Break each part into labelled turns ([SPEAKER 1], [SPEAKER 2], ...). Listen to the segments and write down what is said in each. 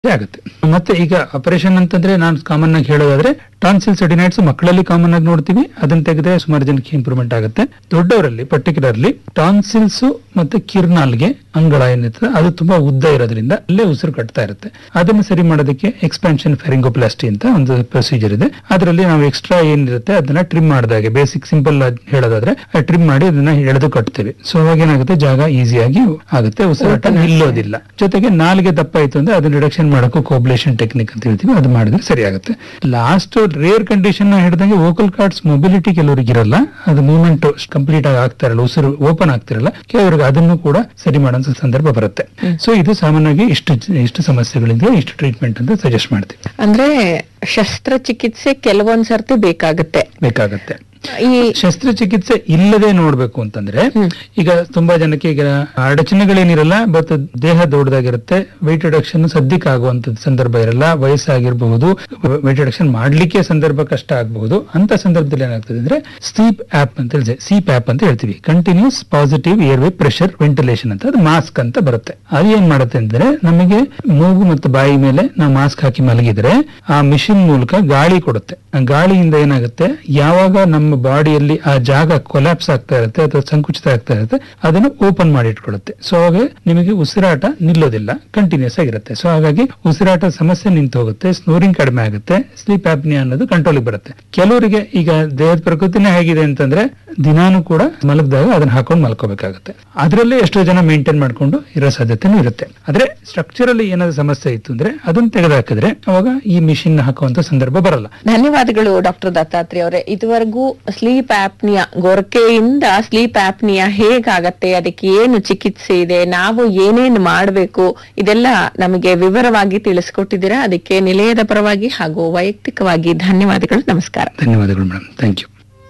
[SPEAKER 1] ಆಗುತ್ತೆ ಮತ್ತೆ ಈಗ ಆಪರೇಷನ್ ಅಂತಂದ್ರೆ ನಾನು ಕಾಮನ್ ಆಗಿ ಹೇಳೋದಾದ್ರೆ ಟಾನ್ಸಿಲ್ ಸೆಡಿನೈಟ್ಸ್ ಮಕ್ಕಳಲ್ಲಿ ಕಾಮನ್ ಆಗಿ ನೋಡ್ತೀವಿ ಅದನ್ನ ತೆಗೆದ್ರೆ ಸುಮಾರು ಜನಕ್ಕೆ ಇಂಪ್ರೂವ್ಮೆಂಟ್ ಆಗುತ್ತೆ ದೊಡ್ಡವರಲ್ಲಿ ಪರ್ಟಿಕ್ಯುಲರ್ಲಿ ಟಾನ್ಸಿಲ್ಸ್ ಮತ್ತೆ ಕಿರ್ನಾಲ್ಗೆ ಅಂಗಳ ಏನಿರ್ತದೆ ಅದು ತುಂಬಾ ಉದ್ದ ಇರೋದ್ರಿಂದ ಅಲ್ಲೇ ಉಸಿರು ಕಟ್ತಾ ಇರುತ್ತೆ ಅದನ್ನು ಸರಿ ಮಾಡೋದಕ್ಕೆ ಎಕ್ಸ್ಪಾನ್ಷನ್ ಫೆರಿಂಗೋಪ್ಲಾಸ್ಟಿ ಅಂತ ಒಂದು ಪ್ರೊಸೀಜರ್ ಇದೆ ಅದರಲ್ಲಿ ನಾವು ಎಕ್ಸ್ಟ್ರಾ ಏನಿರುತ್ತೆ ಅದನ್ನ ಟ್ರಿಮ್ ಮಾಡಿದಾಗೆ ಬೇಸಿಕ್ ಸಿಂಪಲ್ ಹೇಳೋದಾದ್ರೆ ಟ್ರಿಮ್ ಮಾಡಿ ಅದನ್ನ ಎಳೆದು ಕಟ್ತೇವೆ ಸೊ ಅವಾಗ ಏನಾಗುತ್ತೆ ಜಾಗ ಈಸಿಯಾಗಿ ಆಗುತ್ತೆ ಉಸಿರಾಟ ನಿಲ್ಲೋದಿಲ್ಲ ಜೊತೆಗೆ ನಾಲ್ಗೆ ದಪ್ಪ ಆಯ್ತು ಅಂದ್ರೆ ಅದನ್ನ ರಿಡಕ್ಷನ್ ಮಾಡೋಕ್ಕೂ ಕೋಬ್ಲೇಷನ್ ಟೆಕ್ನಿಕ್ ಅಂತ ಹೇಳ್ತೀವಿ ಅದು ಮಾಡಿದ್ರೆ ಸರಿ ಆಗುತ್ತೆ ಲಾಸ್ಟ್ ರೇರ್ ಕಂಡೀಷನ್ ಹಿಡಿದಂಗೆ ವೋಕಲ್ ಕಾರ್ಡ್ಸ್ ಮೊಬಿಲಿಟಿ ಕೆಲವರಿಗೆ ಇರಲ್ಲ ಅದು ಮೂವ್ಮೆಂಟ್ ಕಂಪ್ಲೀಟ್ ಆಗಿ ಆಗ್ತಾ ಇರಲ್ಲ ಉಸಿರು ಓಪನ್ ಆಗ್ತಿರಲ್ಲ ಕೆಲವರಿಗೆ ಅದನ್ನು ಕೂಡ ಸರಿ ಮಾಡೋ ಸಂದರ್ಭ ಬರುತ್ತೆ ಸೊ ಇದು ಸಾಮಾನ್ಯವಾಗಿ ಇಷ್ಟು ಇಷ್ಟು ಸಮಸ್ಯೆಗಳಿಂದ ಇಷ್ಟು ಟ್ರೀಟ್ಮೆಂಟ್ ಅಂತ ಸಜೆಸ್ಟ್ ಮಾಡ್ತೀವಿ
[SPEAKER 2] ಅಂದ್ರೆ ಶಸ್ತ್ರಚಿಕಿತ್ಸೆ ಕೆಲವೊಂದ್ ಸರ್ತಿ ಬೇಕಾಗುತ್ತೆ
[SPEAKER 1] ಬೇಕಾಗತ್ತೆ
[SPEAKER 2] ಈ
[SPEAKER 1] ಶಸ್ತ್ರಚಿಕಿತ್ಸೆ ಇಲ್ಲದೆ ನೋಡ್ಬೇಕು ಅಂತಂದ್ರೆ ಈಗ ತುಂಬಾ ಜನಕ್ಕೆ ಈಗ ಅಡಚಣೆಗಳೇನಿರಲ್ಲ ಬಟ್ ದೇಹ ದೊಡ್ಡದಾಗಿರುತ್ತೆ ವೆಯ್ಟ್ ರಿಡಕ್ಷನ್ ಸದ್ಯಕ್ಕೆ ಆಗುವಂತ ಸಂದರ್ಭ ಇರಲ್ಲ ವಯಸ್ಸಾಗಿರಬಹುದು ವೆಯ್ಟ್ ರಿಡಕ್ಷನ್ ಮಾಡ್ಲಿಕ್ಕೆ ಸಂದರ್ಭ ಕಷ್ಟ ಆಗಬಹುದು ಅಂತ ಸಂದರ್ಭದಲ್ಲಿ ಏನಾಗ್ತದೆ ಅಂದ್ರೆ ಸ್ಲೀಪ್ ಆಪ್ ಅಂತ ಹೇಳಿ ಸೀಪ್ ಆಪ್ ಅಂತ ಹೇಳ್ತೀವಿ continuous positive airway pressure ventilation ಅಂತ ಅದು ಮಾಸ್ಕ್ ಅಂತ ಬರುತ್ತೆ ಅದು ಏನ್ ಮಾಡುತ್ತೆ ಅಂದ್ರೆ ನಮಗೆ ಮೂಗು ಮತ್ತು ಬಾಯಿ ಮೇಲೆ ನಾವು ಮಾಸ್ಕ್ ಹಾಕಿ ಮಲಗಿದ್ರೆ ಆ ಮಿಷಿನ್ ಮೂಲಕ ಗಾಳಿ ಕೊಡುತ್ತೆ ಆ ಗಾಳಿಯಿಂದ ಏನಾಗುತ್ತೆ ಯಾವಾಗ ನಮ್ಮ ಬಾಡಿಯಲ್ಲಿ ಆ ಜಾಗ ಕೊಲ್ಯಾಪ್ಸ್ ಆಗ್ತಾ ಇರುತ್ತೆ ಅಥವಾ ಸಂಕುಚಿತ ಆಗ್ತಾ ಇರುತ್ತೆ ಅದನ್ನು ಓಪನ್ ಮಾಡಿ ಇಟ್ಕೊಳ್ಳುತ್ತೆ ಸೊ ಅವಾಗ ನಿಮಗೆ ಉಸಿರಾಟ ನಿಲ್ಲೋದಿಲ್ಲ ಕಂಟಿನ್ಯೂಸ್ ಆಗಿರುತ್ತೆ ಸೊ ಹಾಗಾಗಿ ಉಸಿರಾಟ ಸಮಸ್ಯೆ ನಿಂತು ಹೋಗುತ್ತೆ ಸ್ನೋರಿಂಗ್ ಕಡಿಮೆ ಆಗುತ್ತೆ ಸ್ಲೀಪ್ ಆಪ್ನಿಯಾ ಅನ್ನೋದು ಕಂಟ್ರೋಲ್ ಬರುತ್ತೆ ಕೆಲವರಿಗೆ ಈಗ ದೇಹದ ಪ್ರಕೃತಿನೇ ಹೇಗಿದೆ ಅಂತಂದ್ರೆ ದಿನಾನು ಕೂಡ ಮಲಗಿದಾಗ ಅದನ್ನ ಹಾಕೊಂಡು ಮಲ್ಕೋಬೇಕಾಗುತ್ತೆ ಅದರಲ್ಲೇ ಎಷ್ಟೋ ಜನ ಮೇಂಟೈನ್ ಮಾಡ್ಕೊಂಡು ಇರೋ ಸಾಧ್ಯತೆನೂ ಇರುತ್ತೆ ಆದ್ರೆ ಸ್ಟ್ರಕ್ಚರಲ್ಲಿ ಏನಾದ್ರು ಸಮಸ್ಯೆ ಇತ್ತು ಅಂದ್ರೆ ಅದನ್ನ ತೆಗೆದುಹಾಕಿದ್ರೆ ಅವಾಗ ಈ ಮಿಷಿನ್ ಹಾಕುವಂತ ಸಂದರ್ಭ ಬರಲ್ಲ
[SPEAKER 2] ಧನ್ಯವಾದಗಳು ಡಾಕ್ಟರ್ ದತ್ತಾತ್ರಿ ಅವರೇ ಇದುವರೆಗೂ ಸ್ಲೀಪ್ ಆಪ್ನಿಯಾ ಗೊರಕೆಯಿಂದ ಸ್ಲೀಪ್ ಆಪ್ನಿಯಾ ಹೇಗಾಗತ್ತೆ ಅದಕ್ಕೆ ಏನು ಚಿಕಿತ್ಸೆ ಇದೆ ನಾವು ಏನೇನ್ ಮಾಡಬೇಕು ಇದೆಲ್ಲ ನಮಗೆ ವಿವರವಾಗಿ ತಿಳಿಸ್ಕೊಟ್ಟಿದ್ದೀರಾ ಅದಕ್ಕೆ ನಿಲಯದ ಪರವಾಗಿ ಹಾಗೂ ವೈಯಕ್ತಿಕವಾಗಿ ಧನ್ಯವಾದಗಳು ನಮಸ್ಕಾರ
[SPEAKER 1] ಧನ್ಯವಾದಗಳು ಮೇಡಮ್ ಥ್ಯಾಂಕ್ ಯು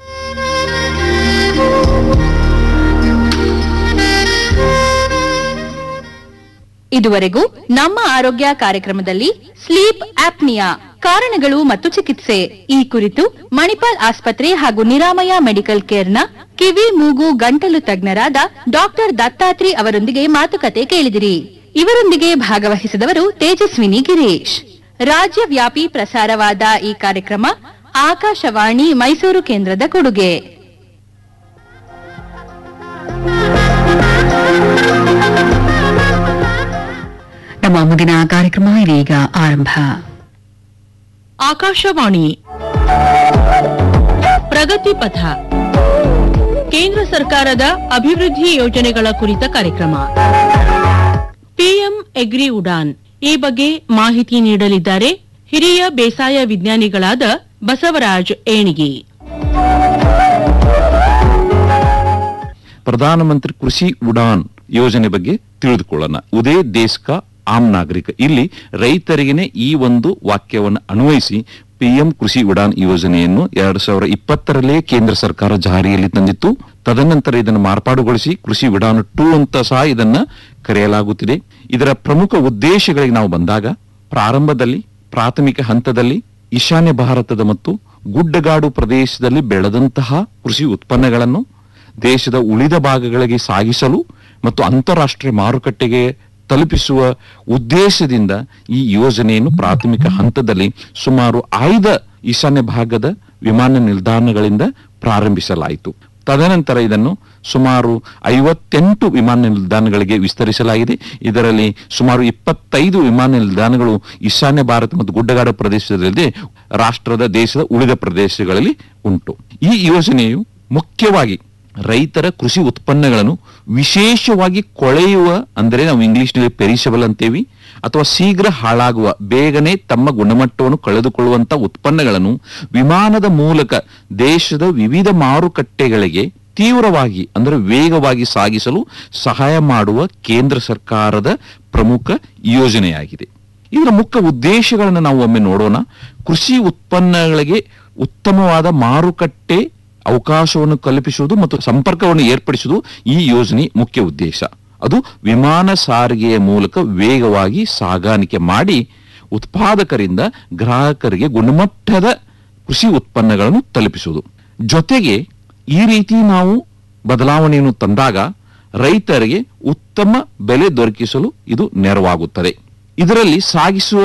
[SPEAKER 3] ಇದುವರೆಗೂ ನಮ್ಮ ಆರೋಗ್ಯ ಕಾರ್ಯಕ್ರಮದಲ್ಲಿ ಸ್ಲೀಪ್ ಆಪ್ನಿಯಾ ಕಾರಣಗಳು ಮತ್ತು ಚಿಕಿತ್ಸೆ ಈ ಕುರಿತು ಮಣಿಪಾಲ್ ಆಸ್ಪತ್ರೆ ಹಾಗೂ ನಿರಾಮಯ ಮೆಡಿಕಲ್ ಕೇರ್ನ ಕಿವಿ ಮೂಗು ಗಂಟಲು ತಜ್ಞರಾದ ಡಾಕ್ಟರ್ ದತ್ತಾತ್ರಿ ಅವರೊಂದಿಗೆ ಮಾತುಕತೆ ಕೇಳಿದಿರಿ ಇವರೊಂದಿಗೆ ಭಾಗವಹಿಸಿದವರು ತೇಜಸ್ವಿನಿ ಗಿರೀಶ್ ರಾಜ್ಯವ್ಯಾಪಿ ಪ್ರಸಾರವಾದ ಈ ಕಾರ್ಯಕ್ರಮ ಆಕಾಶವಾಣಿ ಮೈಸೂರು ಕೇಂದ್ರದ ಕೊಡುಗೆ
[SPEAKER 4] ನಮ್ಮ ಮುಂದಿನ ಕಾರ್ಯಕ್ರಮ ಇದೀಗ ಆರಂಭ
[SPEAKER 5] ಆಕಾಶವಾಣಿ ಪ್ರಗತಿ ಪಥ ಕೇಂದ್ರ ಸರ್ಕಾರದ ಅಭಿವೃದ್ಧಿ ಯೋಜನೆಗಳ ಕುರಿತ ಕಾರ್ಯಕ್ರಮ ಪಿಎಂ ಎಗ್ರಿ ಉಡಾನ್ ಈ ಬಗ್ಗೆ ಮಾಹಿತಿ ನೀಡಲಿದ್ದಾರೆ ಹಿರಿಯ ಬೇಸಾಯ ವಿಜ್ಞಾನಿಗಳಾದ ಬಸವರಾಜ್ ಏಣಿಗಿ
[SPEAKER 6] ಪ್ರಧಾನಮಂತ್ರಿ ಕೃಷಿ ಉಡಾನ್ ಯೋಜನೆ ಬಗ್ಗೆ ತಿಳಿದುಕೊಳ್ಳೋಣ ಉದೇ ದೇಶ ಕಾ ಆಮ್ ನಾಗರಿಕ ಇಲ್ಲಿ ರೈತರಿಗೆನೆ ಈ ಒಂದು ವಾಕ್ಯವನ್ನು ಅನ್ವಯಿಸಿ ಪಿಎಂ ಕೃಷಿ ಉಡಾನ್ ಯೋಜನೆಯನ್ನು ಎರಡ್ ಸಾವಿರ ಇಪ್ಪತ್ತರಲ್ಲೇ ಕೇಂದ್ರ ಸರ್ಕಾರ ಜಾರಿಯಲ್ಲಿ ತಂದಿತ್ತು ತದನಂತರ ಇದನ್ನು ಮಾರ್ಪಾಡುಗೊಳಿಸಿ ಕೃಷಿ ಉಡಾನ್ ಟೂ ಅಂತ ಸಹ ಇದನ್ನ ಕರೆಯಲಾಗುತ್ತಿದೆ ಇದರ ಪ್ರಮುಖ ಉದ್ದೇಶಗಳಿಗೆ ನಾವು ಬಂದಾಗ ಪ್ರಾರಂಭದಲ್ಲಿ ಪ್ರಾಥಮಿಕ ಹಂತದಲ್ಲಿ ಈಶಾನ್ಯ ಭಾರತದ ಮತ್ತು ಗುಡ್ಡಗಾಡು ಪ್ರದೇಶದಲ್ಲಿ ಬೆಳೆದಂತಹ ಕೃಷಿ ಉತ್ಪನ್ನಗಳನ್ನು ದೇಶದ ಉಳಿದ ಭಾಗಗಳಿಗೆ ಸಾಗಿಸಲು ಮತ್ತು ಅಂತಾರಾಷ್ಟ್ರೀಯ ಮಾರುಕಟ್ಟೆಗೆ ತಲುಪಿಸುವ ಉದ್ದೇಶದಿಂದ ಈ ಯೋಜನೆಯನ್ನು ಪ್ರಾಥಮಿಕ ಹಂತದಲ್ಲಿ ಸುಮಾರು ಆಯ್ದ ಈಶಾನ್ಯ ಭಾಗದ ವಿಮಾನ ನಿಲ್ದಾಣಗಳಿಂದ ಪ್ರಾರಂಭಿಸಲಾಯಿತು ತದನಂತರ ಇದನ್ನು ಸುಮಾರು ಐವತ್ತೆಂಟು ವಿಮಾನ ನಿಲ್ದಾಣಗಳಿಗೆ ವಿಸ್ತರಿಸಲಾಗಿದೆ ಇದರಲ್ಲಿ ಸುಮಾರು ಇಪ್ಪತ್ತೈದು ವಿಮಾನ ನಿಲ್ದಾಣಗಳು ಈಶಾನ್ಯ ಭಾರತ ಮತ್ತು ಗುಡ್ಡಗಾಡು ಪ್ರದೇಶದಲ್ಲದೆ ರಾಷ್ಟ್ರದ ದೇಶದ ಉಳಿದ ಪ್ರದೇಶಗಳಲ್ಲಿ ಉಂಟು ಈ ಯೋಜನೆಯು ಮುಖ್ಯವಾಗಿ ರೈತರ ಕೃಷಿ ಉತ್ಪನ್ನಗಳನ್ನು ವಿಶೇಷವಾಗಿ ಕೊಳೆಯುವ ಅಂದರೆ ನಾವು ಇಂಗ್ಲಿಷ್ನಲ್ಲಿ ಪೆರಿಷಬಲ್ ಅಂತೇವಿ ಅಥವಾ ಶೀಘ್ರ ಹಾಳಾಗುವ ಬೇಗನೆ ತಮ್ಮ ಗುಣಮಟ್ಟವನ್ನು ಕಳೆದುಕೊಳ್ಳುವಂತ ಉತ್ಪನ್ನಗಳನ್ನು ವಿಮಾನದ ಮೂಲಕ ದೇಶದ ವಿವಿಧ ಮಾರುಕಟ್ಟೆಗಳಿಗೆ ತೀವ್ರವಾಗಿ ಅಂದರೆ ವೇಗವಾಗಿ ಸಾಗಿಸಲು ಸಹಾಯ ಮಾಡುವ ಕೇಂದ್ರ ಸರ್ಕಾರದ ಪ್ರಮುಖ ಯೋಜನೆಯಾಗಿದೆ ಇದರ ಮುಖ್ಯ ಉದ್ದೇಶಗಳನ್ನು ನಾವು ಒಮ್ಮೆ ನೋಡೋಣ ಕೃಷಿ ಉತ್ಪನ್ನಗಳಿಗೆ ಉತ್ತಮವಾದ ಮಾರುಕಟ್ಟೆ ಅವಕಾಶವನ್ನು ಕಲ್ಪಿಸುವುದು ಮತ್ತು ಸಂಪರ್ಕವನ್ನು ಏರ್ಪಡಿಸುವುದು ಈ ಯೋಜನೆ ಮುಖ್ಯ ಉದ್ದೇಶ ಅದು ವಿಮಾನ ಸಾರಿಗೆಯ ಮೂಲಕ ವೇಗವಾಗಿ ಸಾಗಾಣಿಕೆ ಮಾಡಿ ಉತ್ಪಾದಕರಿಂದ ಗ್ರಾಹಕರಿಗೆ ಗುಣಮಟ್ಟದ ಕೃಷಿ ಉತ್ಪನ್ನಗಳನ್ನು ತಲುಪಿಸುವುದು ಜೊತೆಗೆ ಈ ರೀತಿ ನಾವು ಬದಲಾವಣೆಯನ್ನು ತಂದಾಗ ರೈತರಿಗೆ ಉತ್ತಮ ಬೆಲೆ ದೊರಕಿಸಲು ಇದು ನೆರವಾಗುತ್ತದೆ ಇದರಲ್ಲಿ ಸಾಗಿಸುವ